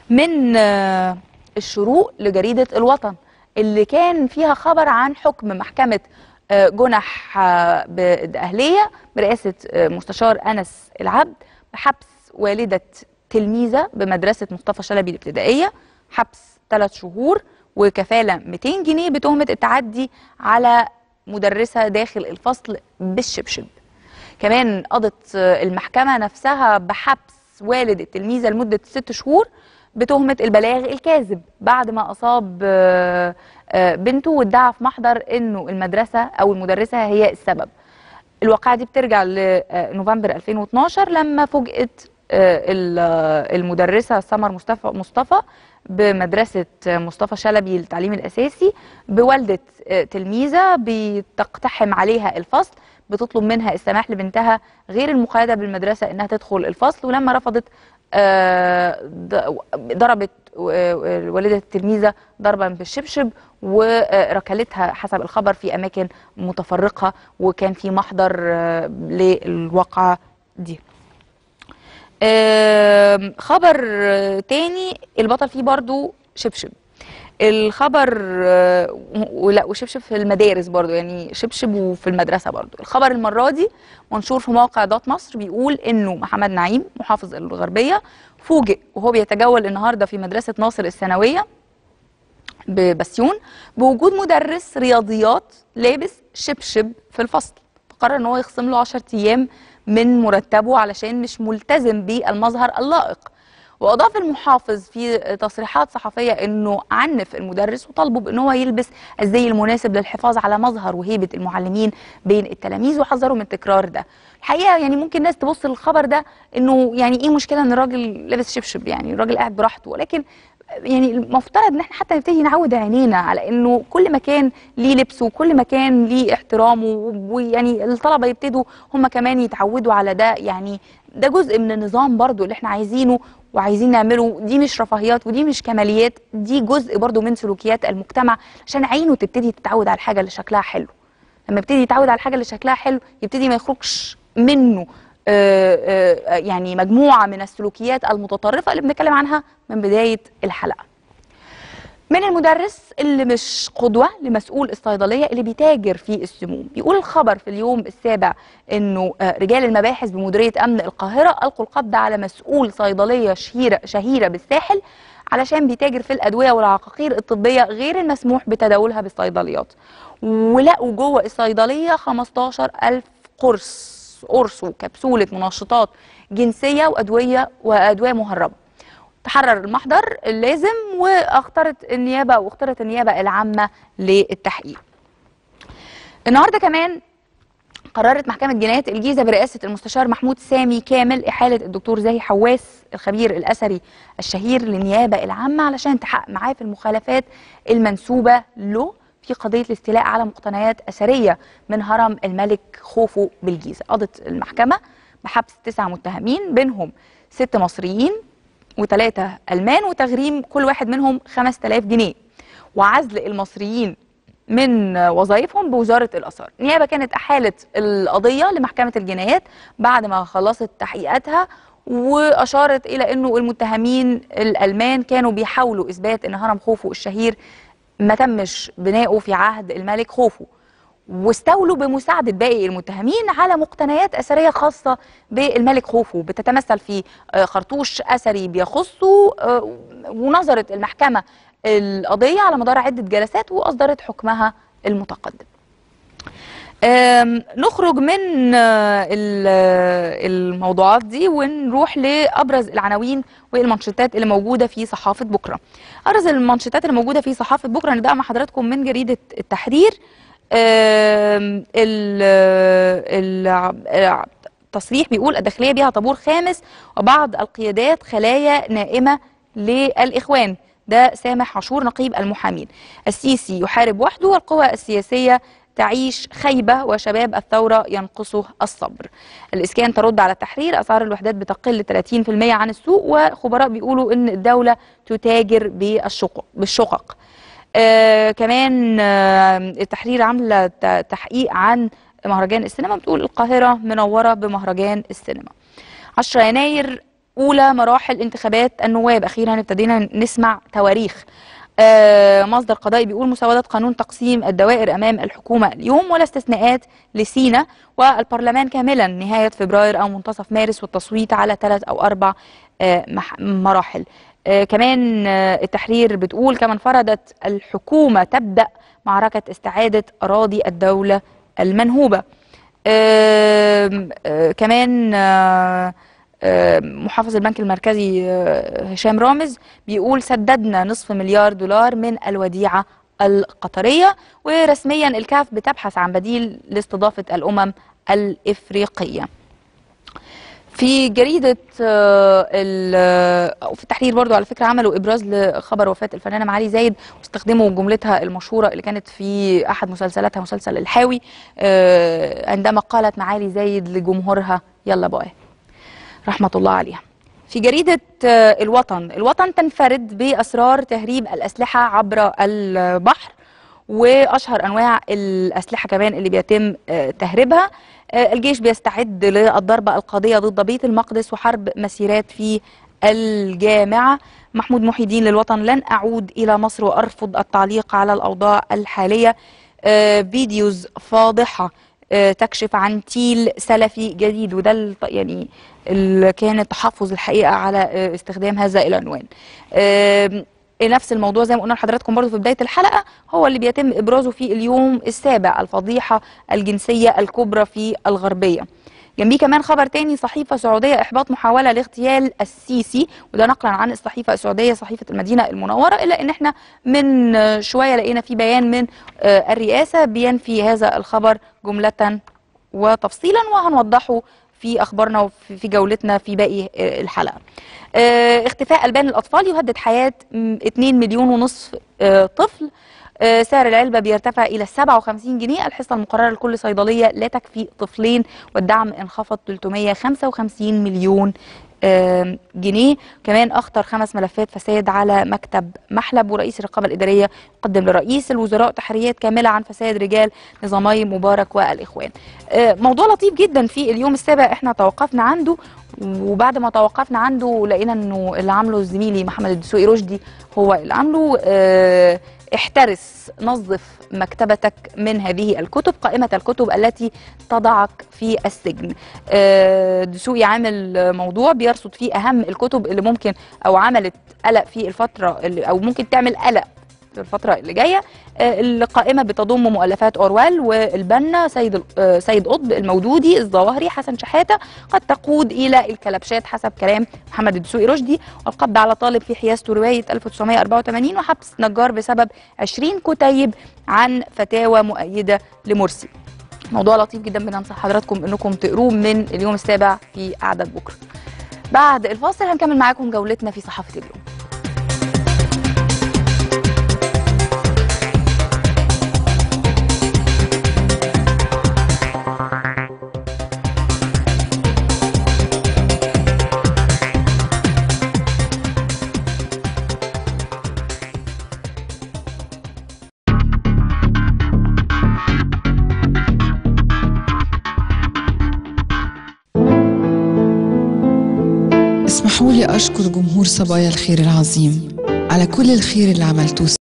من آه، الشروق لجريدة الوطن اللي كان فيها خبر عن حكم محكمة آه، جنح آه، بالأهلية برئاسة آه، مستشار أنس العبد بحبس والدة تلميذة بمدرسة مصطفى شلبي الابتدائية حبس ثلاث شهور وكفالة 200 جنيه بتهمة التعدي على مدرسة داخل الفصل بالشبشب كمان قضت آه، المحكمة نفسها بحبس والد التلميذة لمدة ست شهور بتهمة البلاغ الكاذب بعد ما أصاب آه، آه، بنته وادعى في محضر إنه المدرسة أو المدرسة هي السبب الواقعة دي بترجع لنوفمبر 2012 لما فوجئت آه، ال- آه، المدرسة سمر مصطفى مصطفى بمدرسة مصطفى شلبي للتعليم الأساسي بوالدة آه، تلميذة بتقتحم عليها الفصل بتطلب منها السماح لبنتها غير المقيدة بالمدرسة إنها تدخل الفصل ولما رفضت آه، ض- ضربت آه، والدة التلميذة ضربا بالشبشب وركلتها حسب الخبر في أماكن متفرقة وكان في محضر آه، للواقعة دي آم، خبر آه، تاني البطل فيه برضو شبشب الخبر آه، ولا وشبشب في المدارس برضو يعني شبشب وفي المدرسة برضو الخبر المرة دي منشور في موقع دوت مصر بيقول انه محمد نعيم محافظ الغربية فوجئ وهو بيتجول النهاردة في مدرسة ناصر الثانوية ببسيون بوجود مدرس رياضيات لابس شبشب في الفصل فقرر ان هو يخصم له 10 ايام من مرتبه علشان مش ملتزم بالمظهر اللائق واضاف المحافظ في تصريحات صحفيه انه عنف المدرس وطالبه بان هو يلبس الزي المناسب للحفاظ على مظهر وهيبه المعلمين بين التلاميذ وحذروا من تكرار ده الحقيقه يعني ممكن ناس تبص للخبر ده انه يعني ايه مشكله ان الراجل لابس شبشب يعني الراجل قاعد براحته ولكن يعني المفترض ان احنا حتى نبتدي نعود عينينا على انه كل مكان ليه لبسه وكل مكان ليه احترامه ويعني الطلبه يبتدوا هم كمان يتعودوا على ده يعني ده جزء من النظام برضو اللي احنا عايزينه وعايزين نعمله دي مش رفاهيات ودي مش كماليات دي جزء برضو من سلوكيات المجتمع عشان عينه تبتدي تتعود على الحاجه اللي شكلها حلو لما يبتدي يتعود على الحاجه اللي شكلها حلو يبتدي ما يخرجش منه آه، آه، يعني مجموعه من السلوكيات المتطرفه اللي بنتكلم عنها من بدايه الحلقه. من المدرس اللي مش قدوه لمسؤول الصيدليه اللي بيتاجر في السموم، بيقول الخبر في اليوم السابع انه آه، رجال المباحث بمديريه امن القاهره القوا القبض على مسؤول صيدليه شهيره شهيره بالساحل علشان بيتاجر في الادويه والعقاقير الطبيه غير المسموح بتداولها بالصيدليات. ولقوا جوه الصيدليه 15000 قرص قرص وكبسوله منشطات جنسيه وادويه وادويه مهربه. تحرر المحضر اللازم واختارت النيابه واختارت النيابه العامه للتحقيق. النهارده كمان قررت محكمة جنايات الجيزة برئاسة المستشار محمود سامي كامل إحالة الدكتور زاهي حواس الخبير الأثري الشهير للنيابة العامة علشان تحقق معاه في المخالفات المنسوبة له في قضية الاستيلاء على مقتنيات أثرية من هرم الملك خوفو بالجيزة قضت المحكمة بحبس تسع متهمين بينهم ست مصريين وثلاثة ألمان وتغريم كل واحد منهم 5000 جنيه وعزل المصريين من وظائفهم بوزارة الآثار النيابة كانت أحالت القضية لمحكمة الجنايات بعد ما خلصت تحقيقاتها وأشارت إلى أنه المتهمين الألمان كانوا بيحاولوا إثبات أن هرم خوفو الشهير ما تمش بناؤه في عهد الملك خوفو واستولوا بمساعدة باقي المتهمين على مقتنيات أثرية خاصة بالملك خوفو بتتمثل في آه، خرطوش أثري بيخصه آه، ونظرت المحكمة القضية على مدار عدة جلسات وأصدرت حكمها المتقدم آم، نخرج من آه، ال- آه، الموضوعات دي ونروح لابرز العناوين والمانشيتات اللي موجوده في صحافه بكره. ابرز المانشيتات اللي موجوده في صحافه بكره نبدا مع حضراتكم من جريده التحرير. آم، ال- ال- التصريح بيقول الداخليه بها طابور خامس وبعض القيادات خلايا نائمه للاخوان. ده سامح عاشور نقيب المحامين. السيسي يحارب وحده والقوى السياسيه تعيش خيبة وشباب الثورة ينقصه الصبر الإسكان ترد على التحرير أسعار الوحدات بتقل 30% عن السوق وخبراء بيقولوا أن الدولة تتاجر بالشقق, بالشقق. آه كمان آه التحرير عاملة ت- تحقيق عن مهرجان السينما بتقول القاهرة منورة بمهرجان السينما 10 يناير اولى مراحل انتخابات النواب اخيرا ابتدينا نسمع تواريخ آه، مصدر قضائي بيقول مسودة قانون تقسيم الدوائر أمام الحكومة اليوم ولا استثناءات لسينا والبرلمان كاملا نهاية فبراير أو منتصف مارس والتصويت على ثلاث أو أربع آه، مح- مراحل آه، كمان آه، التحرير بتقول كما انفردت الحكومة تبدأ معركة استعادة أراضي الدولة المنهوبة آم، آه، كمان آه، آه، محافظ البنك المركزي آه، هشام رامز بيقول سددنا نصف مليار دولار من الوديعة القطرية ورسميا الكاف بتبحث عن بديل لاستضافة الأمم الإفريقية في جريدة آه، ال- آه، أو في التحرير برضو على فكرة عملوا إبراز لخبر وفاة الفنانة معالي زايد واستخدموا جملتها المشهورة اللي كانت في أحد مسلسلاتها مسلسل الحاوي آه، عندما قالت معالي زايد لجمهورها يلا باي رحمة الله عليها في جريدة آه، الوطن الوطن تنفرد بأسرار تهريب الأسلحة عبر البحر وأشهر أنواع الأسلحة كمان اللي بيتم آه، تهريبها آه، الجيش بيستعد للضربة القاضية ضد بيت المقدس وحرب مسيرات في الجامعة محمود محي الدين للوطن لن أعود إلى مصر وأرفض التعليق على الأوضاع الحالية آه، فيديوز فاضحة آه، تكشف عن تيل سلفي جديد وده الط- يعني اللي كان التحفظ الحقيقه على آه، استخدام هذا العنوان. آم، نفس الموضوع زي ما قلنا لحضراتكم برضو في بدايه الحلقه هو اللي بيتم ابرازه في اليوم السابع الفضيحه الجنسيه الكبرى في الغربيه. جنبيه كمان خبر تاني صحيفة سعودية إحباط محاولة لاغتيال السيسي وده نقلا عن الصحيفة السعودية صحيفة المدينة المنورة إلا إن إحنا من آه، شوية لقينا في بيان من آه، الرئاسة بينفي هذا الخبر جملة وتفصيلا وهنوضحه في أخبارنا وفي في جولتنا في باقي آه، الحلقة آه، اختفاء ألبان الأطفال يهدد حياة م، 2 مليون ونصف آه، طفل آه، سعر العلبة بيرتفع إلى 57 جنيه الحصة المقررة لكل صيدلية لا تكفي طفلين والدعم انخفض 355 مليون آم، جنيه كمان أخطر خمس ملفات فساد على مكتب محلب ورئيس الرقابة الإدارية يقدم لرئيس الوزراء تحريات كاملة عن فساد رجال نظامي مبارك والإخوان آه، موضوع لطيف جدا في اليوم السابع احنا توقفنا عنده وبعد ما توقفنا عنده لقينا انه اللي عامله زميلي محمد الدسوقي رشدي هو اللي عامله آه، احترس نظف مكتبتك من هذه الكتب قائمة الكتب التي تضعك في السجن آه، دسوقي عامل موضوع بيرصد فيه أهم الكتب اللي ممكن أو عملت قلق في الفترة اللي أو ممكن تعمل قلق في الفترة اللي جاية آه، القائمة بتضم مؤلفات أورويل والبنا سيد آه، سيد قطب المودودي الظواهري حسن شحاتة قد تقود إلى الكلبشات حسب كلام محمد الدسوقي رشدي والقبض على طالب في حيازته رواية 1984 وحبس نجار بسبب 20 كتيب عن فتاوى مؤيدة لمرسي موضوع لطيف جدا بننصح حضراتكم انكم تقروه من اليوم السابع في قعدة بكرة بعد الفاصل هنكمل معاكم جولتنا في صحافة اليوم اسمحوا لي أشكر جمهور صبايا الخير العظيم على كل الخير اللي عملتوه